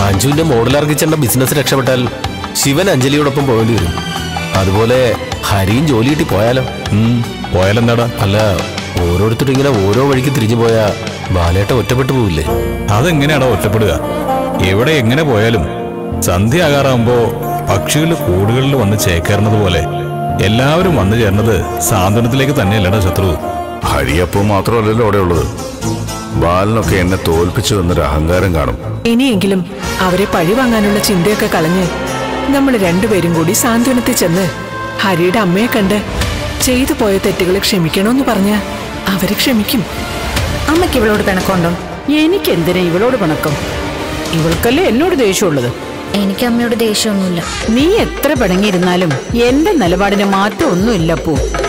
അഞ്ജുവിന്റെ modular കിച്ചന്റെ business രക്ഷപ്പെട്ടാൽ ശിവൻ അഞ്ജലിയോടൊപ്പം പോകേണ്ടി വരും അതുപോലെ ഹരിയും ജോലി കിട്ടി പോയാലോ ഉം, പോയാലെന്താടാ അല്ല ഓരോരുത്തരും ഇങ്ങനെ ഓരോ വഴിക്ക് തിരിഞ്ഞു പോയാ ബാലേട്ട ഒറ്റപ്പെട്ടു പോവില്ലേ അതെങ്ങനെയാടാ ഒറ്റപ്പെടുക എവിടെ എങ്ങനെ പോയാലും സന്ധ്യ ആകാറാകുമ്പോ പക്ഷികൾ കൂടുകളിൽ വന്ന് ചേക്കേറുന്നത് പോലെ എല്ലാവരും വന്നു ചേർന്നത് സാന്ത്വനത്തിലേക്ക് തന്നെയല്ലടാ ശത്രു ഹരിയപ്പോ മാത്രമല്ലല്ലോ അവിടെ ഉള്ളത് ബാലനൊക്കെ എന്നെ തോൽപ്പിച്ചു എന്നൊരു അഹങ്കാരം കാണും ഇനിയെങ്കിലും അവരെ പഴിവാങ്ങാനുള്ള ചിന്തയൊക്കെ കളഞ്ഞ് നമ്മൾ രണ്ടുപേരും കൂടി സാന്ത്വനത്തിൽ ചെന്ന് ഹരിയുടെ അമ്മയെ കണ്ട് ചെയ്തു പോയ തെറ്റുകൾ ക്ഷമിക്കണമെന്ന് പറഞ്ഞ അവര് ക്ഷമിക്കും അമ്മയ്ക്ക് ഇവളോട് പിണക്കമുണ്ടോ എനിക്കെന്തിനാ ഇവളോട് പിണക്കം ഇവൾക്കല്ലേ എന്നോട് ദേഷ്യമുള്ളത് എനിക്ക് അമ്മയോട് ദേഷ്യമൊന്നുമില്ല നീ എത്ര പിണങ്ങിയിരുന്നാലും എന്റെ നിലപാടിന് മാറ്റം ഒന്നുമില്ല പൂ